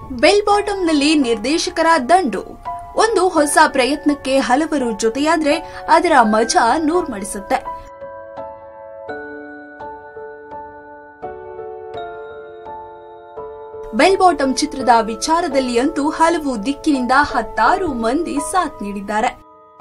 bell ಬಾಟಂನಲ್ಲಿ ನಿರ್ದೇಶಕರ ದಂಡು ಒಂದು ಹೊಸ ಪ್ರಯತ್ನಕ್ಕೆ ಹಲವರು ಜೊತೆಯಾದ್ರೆ ಅದರ ಮಜಾ ನೂರ್ಮಡಿಸುತ್ತೆ ಬೆಲ್ ಬಾಟಂ ಚಿತ್ರದ ವಿಚಾರದಲ್ಲಿ ಅಂತೂ ಹಲವು ದಿಕ್ಕಿನಿಂದ ಹತ್ತಾರು ಮಂದಿ ಸಾಥ್ ನೀಡಿದ್ದಾರೆ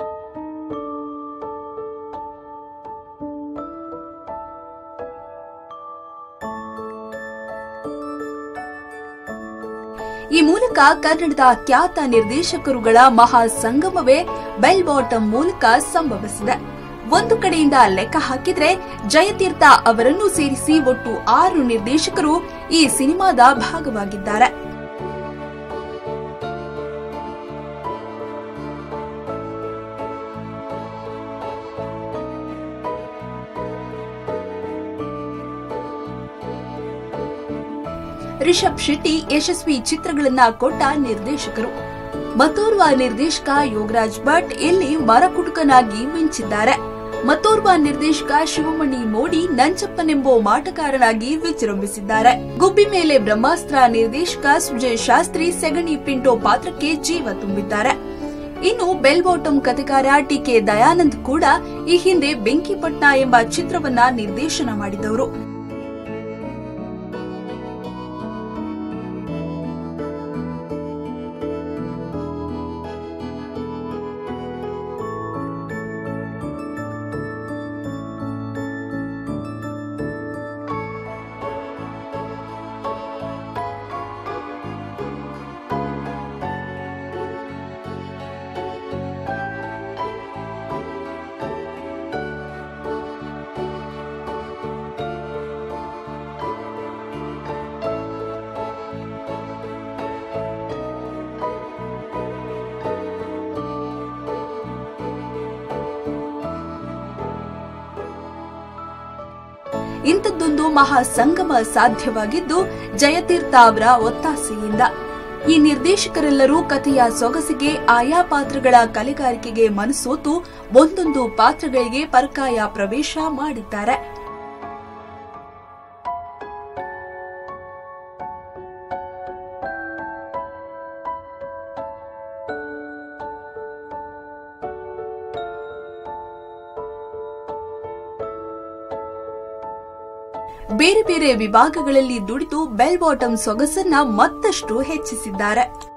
ಈ ಮೂಲಕ ಕನ್ನಡದ ಖ್ಯಾತ ನಿರ್ದೇಶಕರುಗಳ ಮಹಾ ಸಂಗಮವೇ ಬೆಲ್ ಬಾಟಂ ಮೂಲಕ ಸಂಭವಿಸಿದೆ ಒಂದು ಕಡೆಯಿಂದ ಲೆಕ್ಕ ಹಾಕಿದ್ರೆ ಜಯತೀರ್ಥ ಅವರನ್ನು ಸೇರಿಸಿ ಒಟ್ಟು ಆರು ನಿರ್ದೇಶಕರು ಈ ಸಿನಿಮಾದ ಭಾಗವಾಗಿದ್ದಾರೆ ರಿಷಬ್ ಶೆಟ್ಟಿ ಯಶಸ್ವಿ ಚಿತ್ರಗಳನ್ನ ಕೊಟ್ಟ ನಿರ್ದೇಶಕರು ಮತ್ತೋರ್ವ ನಿರ್ದೇಶಕ ಯೋಗರಾಜ್ ಭಟ್ ಇಲ್ಲಿ ಮರಕುಟುಕನಾಗಿ ಮಿಂಚಿದ್ದಾರೆ ಮತ್ತೋರ್ವ ನಿರ್ದೇಶಕ ಶಿವಮಣಿ ಮೋಡಿ ನಂಚಪ್ಪನೆಂಬೋ ಮಾಟಗಾರನಾಗಿ ವಿಜೃಂಭಿಸಿದ್ದಾರೆ ಗುಬ್ಬಿ ಮೇಲೆ ಬ್ರಹ್ಮಾಸ್ತ್ರ ನಿರ್ದೇಶಕ ಸುಜಯ್ ಶಾಸ್ತ್ರಿ ಸೆಗಣಿ ಪಿಂಟೋ ಪಾತ್ರಕ್ಕೆ ಜೀವ ತುಂಬಿದ್ದಾರೆ ಇನ್ನು ಬೆಲ್ ಬಾಟಂ ಕಥೆಗಾರ ಟಿಕೆ ದಯಾನಂದ್ ಕೂಡ ಈ ಹಿಂದೆ ಬೆಂಕಿಪಟ್ನ ಎಂಬ ಚಿತ್ರವನ್ನ ನಿರ್ದೇಶನ ಮಾಡಿದವರು ಇಂಥದ್ದೊಂದು ಮಹಾ ಸಂಗಮ ಸಾಧ್ಯವಾಗಿದ್ದು ಜಯತೀರ್ಥ ಅವರ ಒತ್ತಾಸೆಯಿಂದ ಈ ನಿರ್ದೇಶಕರೆಲ್ಲರೂ ಕಥೆಯ ಸೊಗಸಿಗೆ ಆಯಾ ಪಾತ್ರಗಳ ಕಲೆಗಾರಿಕೆಗೆ ಮನಸೋತು ಒಂದೊಂದು ಪಾತ್ರಗಳಿಗೆ ಪರಕಾಯ ಪ್ರವೇಶ ಮಾಡಿದ್ದಾರೆ ಬೇರೆ ಬೇರೆ ವಿಭಾಗಗಳಲ್ಲಿ ದುಡಿದು ಬೆಲ್ ಬಾಟಂ ಸೊಗಸನ್ನ ಮತ್ತಷ್ಟು ಹೆಚ್ಚಿಸಿದ್ದಾರೆ